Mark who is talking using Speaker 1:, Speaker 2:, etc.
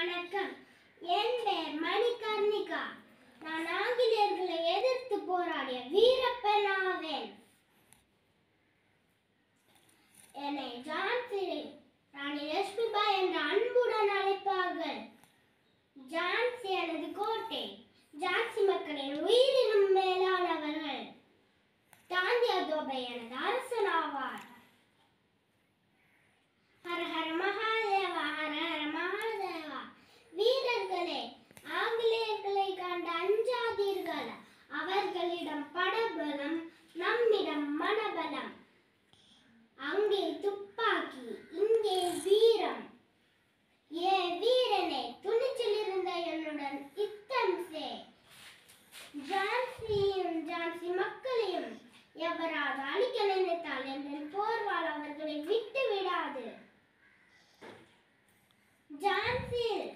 Speaker 1: வணக்கம் என் பெயர் மணிகர்ணிகா நான் ஆங்கிலேயர்களை எதிர்த்து போராடிய வீரப்பன் ஆவேன் என்னை ஜான்சி ராணி லட்சுமிபாய் என்ற அன்புடன் அழைப்பார்கள் ஜான்சி எனது கோட்டை ஜான்சி மக்களின் உயிரினும் மேலானவர்கள் தாந்தியா தோபை எனது அரசனாவார் ஹர ஹர மகாதேவா ஹர ஹர மகாதேவா வீரர்களே ஆங்கிலேயர்களை கண்டு அஞ்சாதீர்கள் அவர்களிடம் படபலம் நம்மிடம் மனபலம் அங்கே துப்பாக்கி இங்கே வீரம் ஏ வீரனே துணிச்சல் இருந்த என்னுடன் யுத்தம் சே ஜான்சியும் ஜான்சி மக்களையும் எவராது அழிக்க நினைத்தால் என் போர்வால் அவர்களை விட்டு விடாது ஜான்சியில்